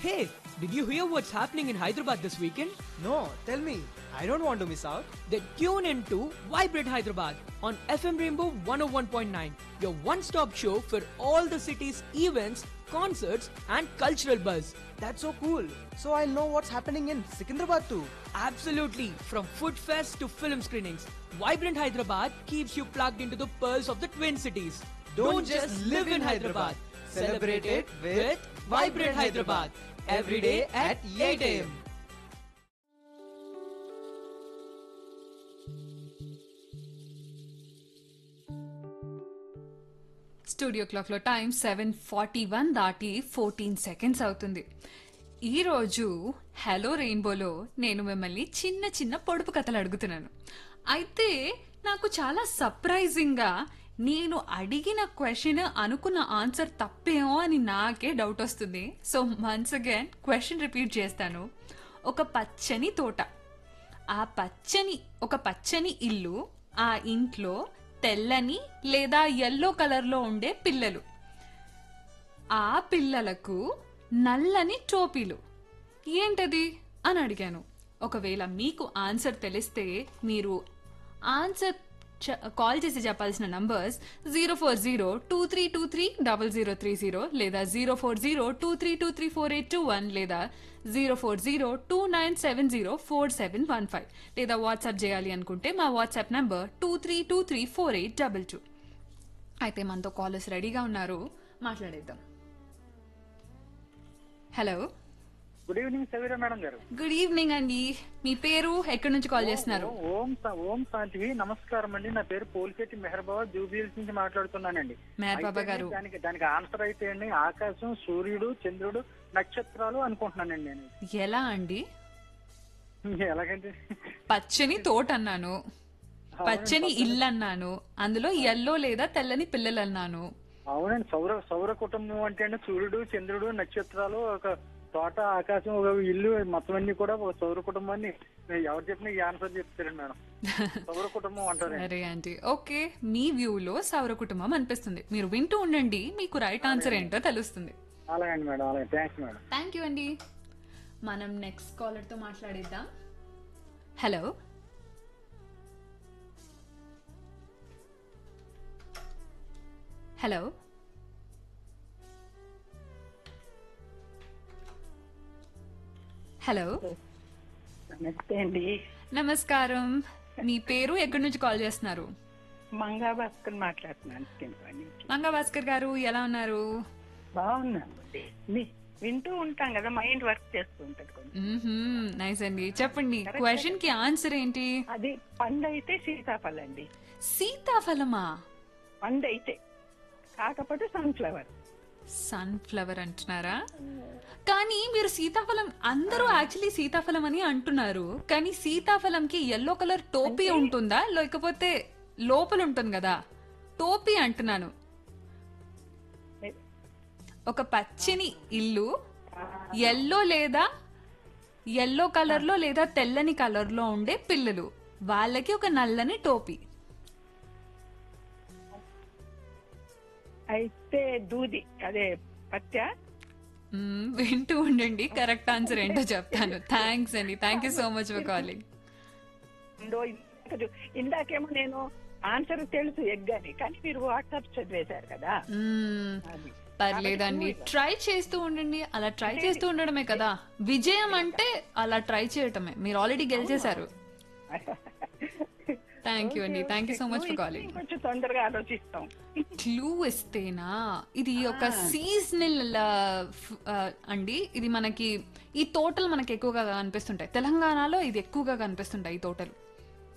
Hey, did you hear what's happening in Hyderabad this weekend? No, tell me. I don't want to miss out. Then tune in to Vibrate Hyderabad on FM Rainbow 101.9, your one stop show for all the city's events, concerts, and cultural buzz. That's so cool. So I'll know what's happening in Secunderabad too. Absolutely, from food fest to film screenings, Vibrant Hyderabad keeps you plugged into the pearls of the Twin Cities. Don't just live in Hyderabad. Celebrate it with Vibrant Hyderabad. Every day at 8 a.m. Studio క్లాక్లో time seven forty one దాటి fourteen seconds అవుతుంది ఈరోజు hello రెయిన్బోలో నేను మిమ్మల్ని చిన్న చిన్న పొడుపు కథలు అడుగుతున్నాను అయితే నాకు చాలా సర్ప్రైజింగ్గా నేను అడిగిన క్వశ్చన్ అనుకున్న ఆన్సర్ తప్పేమో అని నాకే డౌట్ వస్తుంది so once again question repeat చేస్తాను ఒక పచ్చని తోట ఆ పచ్చని ఒక పచ్చని ఇల్లు ఆ ఇంట్లో తెల్లని లేదా ఎల్లో కలర్లో ఉండే పిల్లలు ఆ పిల్లలకు నల్లని టోపీలు ఏంటది అని అడిగాను ఒకవేళ మీకు ఆన్సర్ తెలిస్తే మీరు ఆన్సర్ చ- కాల్ చేసి చెప్పాల్సిన numbers zero four zero two three two three double zero three zero లేదా zero four zero two three two three four eight two one లేదా zero four zero two nine seven zero four seven one five లేదా WhatsApp చేయాలి అనుకుంటే మా WhatsApp number two three two three four eight double two అయితే మనతో callers రెడీగా ఉన్నారు మాట్లాడేద్దాం hello good evening Saveera madam గారు గుడ్ ఈవినింగ్ అండి మీ పేరు ఎక్కడి నుంచి కాల్ చేస్తున్నారు ఓం స- ఓం శాంతివి నమస్కారం అండి నా పేరు పోలిశెట్టి మెహర్బాబా జూబిల్స్ నుంచి మాట్లాడుతున్నానండి మెహర్ బాబా అయితే గారు. దానికి దానికి ఆన్సర్ అయితే అండి ఆకాశం సూర్యుడు చంద్రుడు నక్షత్రాలు అనుకుంటున్నానండి నేను ఎలా అండి ఎలాగంటే పచ్చని తోట అన్నాను పచ్చని ఇల్లు అన్నాను అందులో ఎల్లో లేదా తెల్లని పిల్లలు అన్నాను అవునండి సౌర సౌర కుటుంబం అంటే అండి సూర్యుడు చంద్రుడు నక్షత్రాలు ఒక తోట ఆకాశం ఒక ఇల్లు మొత్తం అన్ని కూడా ఒక సౌర కుటుంబాన్ని ఎవరు చెప్పినా ఈ ఆన్సర్ చెప్తారండి మేడం సౌర కుటుంబం అంటారండి సరే ఆంటీ ఓకే మీ వ్యూలో సౌర కుటుంబం అనిపిస్తుంది మీరు వింటూ ఉండండి మీకు రైట్ ఆన్సర్ ఏంటో తెలుస్తుంది అలాగండి మేడం అలాగే థ్యాంక్స్ మేడం థ్యాంక్ యూ అండి మనం నెక్స్ట్ కాలర్తో మాట్లాడిద్దాం హలో హలో హలో నమస్తే అండి నమస్కారం మీ పేరు ఎక్కడి నుంచి కాల్ చేస్తున్నారు మంగా భాస్కర్ మాట్లాడుతున్నాను తినపని మంగా భాస్కర్ గారు ఎలా ఉన్నారు బాగున్నానండి మీ- వింటూ ఉంటాం కదా మైండ్ వర్క్ చేస్తూ ఉంటది కొంచెం నైస్ అండి చెప్పండి క్వశ్చన్ కి ఆన్సర్ ఏంటి అది పండు అయితే సీతాఫలం అండి సీతాఫలమా పండు అయితే కాకపోతే సన్ఫ్లవర్ సన్ఫ్లవర్ అంటున్నారా కానీ మీరు సీతాఫలం అందరూ యాక్చువల్లీ సీతాఫలం అని అంటున్నారు కానీ సీతాఫలంకి ఎల్లో కలర్ టోపీ ఉంటుందా లేకపోతే లోపల ఉంటుంది కదా టోపీ అంటున్నాను ఒక పచ్చని ఇల్లు ఎల్లో లేదా ఎల్లో కలర్ లో లేదా తెల్లని కలర్ లో ఉండే పిల్లలు వాళ్ళకి ఒక నల్లని టోపీ అయితే దూది అదే పత్య మ్మ్, వింటూ ఉండండి కరెక్ట్ ఆన్సర్ ఏంటో చెప్తాను థ్యాంక్స్ అండి thank you so much for calling ఉందో ఇందాక- ఇందాకేమో నేను ఆన్సర్ తెలుసు ఎగ్ అని కానీ మీరు వాట్సాప్ చదివేశారు కదా అది పర్లేదండి ట్రై చేస్తూ ఉండండి అలా ట్రై చేస్తూ ఉండడమే కదా విజయం అంటే అలా ట్రై చేయటమే మీరు ఆల్రెడీ గెలిచేశారు థ్యాంక్ యూ అండి thank you so much for calling కొంచెం తొందరగా ఆలోచిస్తాం క్లూ ఇస్తేనా ఇది ఒక సీజనల్ అండి ఇది మనకి ఈ తోటలు మనకి ఎక్కువగా కనిపిస్తుంటాయి తెలంగాణలో ఇది ఎక్కువగా కనిపిస్తుంటాయి ఈ తోటలు